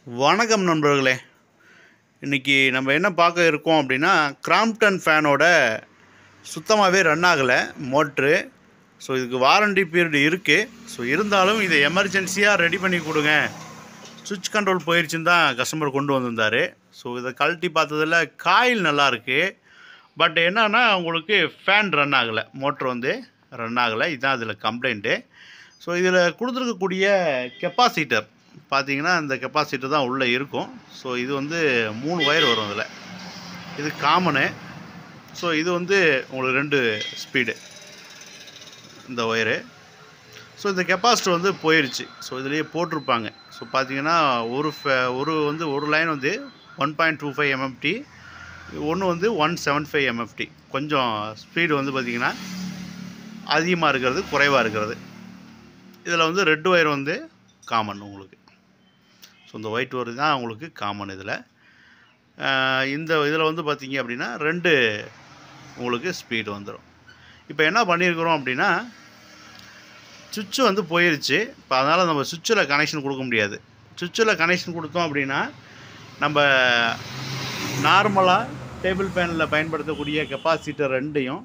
வணக்கம் நண்பர்களே இன்றைக்கி நம்ம என்ன பார்க்க இருக்கோம் அப்படின்னா கிராம்ப்டன் ஃபேனோட சுத்தமாகவே ரன் ஆகலை மோட்ரு ஸோ இதுக்கு வாரண்டி பீரியட் இருக்குது ஸோ இருந்தாலும் இதை எமர்ஜென்சியாக ரெடி பண்ணி கொடுங்க சுவிட்ச் கண்ட்ரோல் போயிடுச்சுன்னு தான் கஸ்டமர் கொண்டு வந்திருந்தார் ஸோ இதை கழட்டி பார்த்ததில் காயில் நல்லா இருக்கு பட் என்னன்னா உங்களுக்கு ஃபேன் ரன் ஆகலை மோட்ரு வந்து ரன் ஆகலை இதுதான் இதில் கம்ப்ளைண்ட்டு ஸோ இதில் கொடுத்துருக்கக்கூடிய கெப்பாசிட்டர் பார்த்தீங்கன்னா இந்த கெப்பாசிட்டர் தான் உள்ளே இருக்கும் ஸோ இது வந்து மூணு ஒயர் வரும் இதில் இது காமனு ஸோ இது வந்து உங்களுக்கு ரெண்டு ஸ்பீடு இந்த ஒயரு ஸோ இந்த கெப்பாசிட்டர் வந்து போயிருச்சு ஸோ இதுலேயே போட்டிருப்பாங்க ஸோ பார்த்தீங்கன்னா ஒரு ஃபே- ஒரு வந்து ஒரு லைன் வந்து one point two five MFD ஒன்று வந்து ஒன் செவன் ஃபைவ் எம்எஃப்டி கொஞ்சம் ஸ்பீடு வந்து பார்த்திங்கன்னா அதிகமாக இருக்கிறது குறைவாக இருக்கிறது இதில் வந்து ரெட் ஒயர் வந்து காமன் உங்களுக்கு ஸோ இந்த ஒயிட் ஒயர் தான் உங்களுக்கு காமன் இதில் இந்த இதில் வந்து பார்த்தீங்க அப்படின்னா ரெண்டு உங்களுக்கு ஸ்பீடு வந்துடும் இப்போ என்ன பண்ணியிருக்கிறோம் அப்படின்னா சுவிட்சு வந்து போயிருச்சு இப்போ அதனால் நம்ம சுவிட்சில் கனெக்ஷன் கொடுக்க முடியாது சுவிட்சில் கனெக்ஷன் கொடுத்தோம் அப்படின்னா நம்ம நார்மலாக டேபிள் ஃபேனில் பயன்படுத்தக்கூடிய கெப்பாசிட்டர் ரெண்டையும்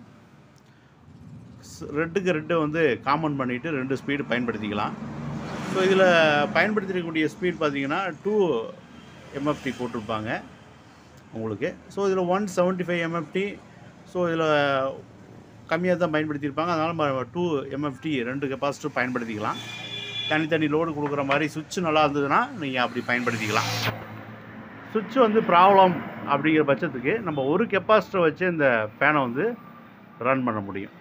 ஸ்- ரெட்டுக்கு ரெட்டு வந்து காமன் பண்ணிவிட்டு ரெண்டு ஸ்பீடு பயன்படுத்திக்கலாம் ஸோ இதில் பயன்படுத்திருக்கக்கூடிய ஸ்பீட் பார்த்தீங்கன்னா டூ எம்எஃப்டி போட்டிருப்பாங்க உங்களுக்கு ஸோ இதில் one seventy five MFD so இதில் கம்மியாக தான் பயன்படுத்தியிருப்பாங்க அதனால் நம்ம டூ எம்எஃப்டி ரெண்டு கெப்பாசிட்டர் பயன்படுத்திக்கலாம் தனித்தனி லோடு கொடுக்குற மாதிரி சுவிட்ச் நல்லா இருந்ததுன்னா நீங்கள் அப்படி பயன்படுத்திக்கலாம் சுவிட்ச் வந்து ப்ராப்ளம் அப்படிங்கிற பட்சத்துக்கு நம்ம ஒரு கெப்பாசிட்டர் வச்சு இந்த ஃபேனை வந்து ரன் பண்ண முடியும்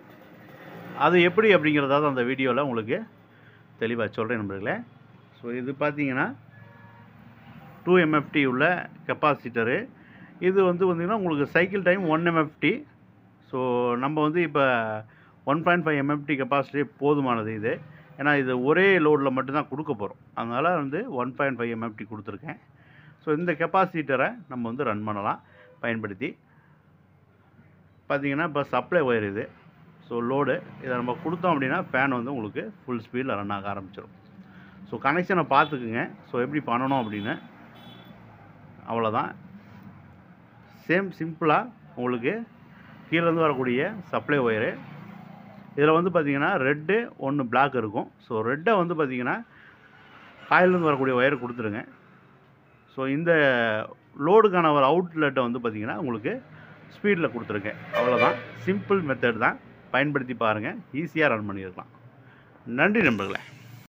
அது எப்படி அப்படிங்கிறத அந்த வீடியோவில் உங்களுக்கு தெளிவாக சொல்கிறேன் நண்பர்களே ஸோ இது பார்த்தீங்கன்னா டூ எம்எஃப்டி உள்ள கெப்பாசிட்டரு இது வந்து பார்த்திங்கன்னா உங்களுக்கு cycle time one MFD so நம்ம வந்து இப்போ one point five MFD capacity போதுமானது இது ஏன்னா இது ஒரே லோடில் மட்டும்தான் கொடுக்க போகிறோம் அதனால் வந்து ஒன் பாயிண்ட் ஃபைவ் எம்எஃப்டி கொடுத்துருக்கேன் ஸோ இந்த கெப்பாசிட்டரை நம்ம வந்து ரன் பண்ணலாம் பயன்படுத்தி பார்த்தீங்கன்னா இப்போ சப்ளை ஒயர் இது ஸோ லோடு இதை நம்ம கொடுத்தோம் அப்படின்னா ஃபேன் வந்து உங்களுக்கு ஃபுல் ஸ்பீடில் ரன் ஆக ஆரம்பிச்சிடும் ஸோ கனெக்ஷனை பார்த்துக்குங்க ஸோ எப்படி பண்ணணும் அப்படின்னு அவ்வளோதான் சேம் சிம்பிளாக உங்களுக்கு கீழேருந்து வரக்கூடிய சப்ளை ஒயரு இதில் வந்து பார்த்தீங்கன்னா ரெட்டு ஒன்று Black இருக்கும் ஸோ ரெட்டை வந்து பார்த்தீங்கன்னா காயிலேருந்து வரக்கூடிய ஒயர் கொடுத்துருங்க ஸோ இந்த லோடுக்கான ஒரு அவுட்லெட்டை வந்து பார்த்தீங்கன்னா உங்களுக்கு ஸ்பீடில் கொடுத்துருக்கேன் அவ்வளோதான் சிம்பிள் மெத்தட் தான் பயன்படுத்தி பாருங்கள் ஈஸியாக ரன் பண்ணியிருக்கலாம் நன்றி நண்பர்களே